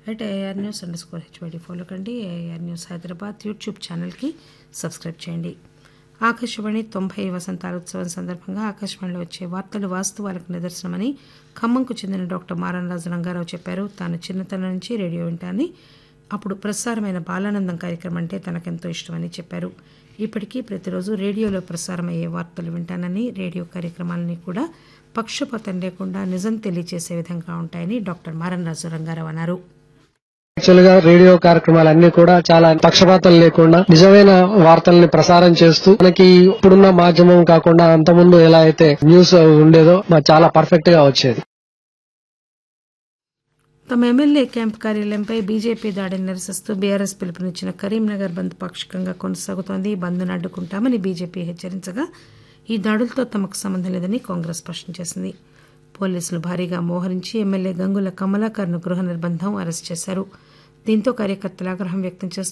at AIR news underscore HYD follow కండి AIR news Hyderabad YouTube ఛానల్కి subscribe చేయండి ఆకాశవాణి తొంభై వసంతాల ఉత్సవం సందర్భంగా ఆకాశవాణిలో వచ్చే వార్తలు వాస్తవాలకు నిదర్శనమని ఖమ్మంకు చెందిన డాక్టర్ మారన్రాజు రంగారావు చెప్పారు తాను చిన్నతనం నుంచి రేడియో వింటానని అప్పుడు ప్రసారమైన బాలానందం కార్యక్రమం అంటే తనకెంతో ఇష్టమని చెప్పారు ఇప్పటికీ ప్రతిరోజు రేడియోలో ప్రసారమయ్యే వార్తలు వింటానని రేడియో కార్యక్రమాలని కూడా పక్షపాతం లేకుండా నిజం తెలియజేసే విధంగా ఉంటాయని డాక్టర్ మారన్రాజు రంగారావు అన్నారు యాక్చువల్ గా రేడియో కార్యక్రమాలన్నీ కూడా చాలా పక్షపాతం లేకుండా నిజమైన వార్తల్ని ప్రసారం చేస్తూ మనకి ఇప్పుడున్న మాధ్యమం కాకుండా అంతకుముందు ఎలా అయితే న్యూస్ ఉండేదో మాకు చాలా పర్ఫెక్ట్ గా వచ్చేది తమ ఎమ్మెల్యే క్యాంప్ కార్యాలయంపై బీజేపీ దాడిని నిరసిస్తూ బీఆర్ఎస్ పిలుపునిచ్చిన కరీంనగర్ బంద్ పాక్షికంగా కొనసాగుతోంది బంద్ను అడ్డుకుంటామని బీజేపీ హెచ్చరించగా ఈ దాడులతో తమకు సంబంధం లేదని కాంగ్రెస్ స్పష్టం చేసింది పోలీసులు భారీగా మోహరించి ఎమ్మెల్యే గంగుల కమలాకర్ను గృహ నిర్బంధం అరెస్ట్ చేశారు దీంతో కార్యకర్తలు ఆగ్రహం వ్యక్తం చేస్తూ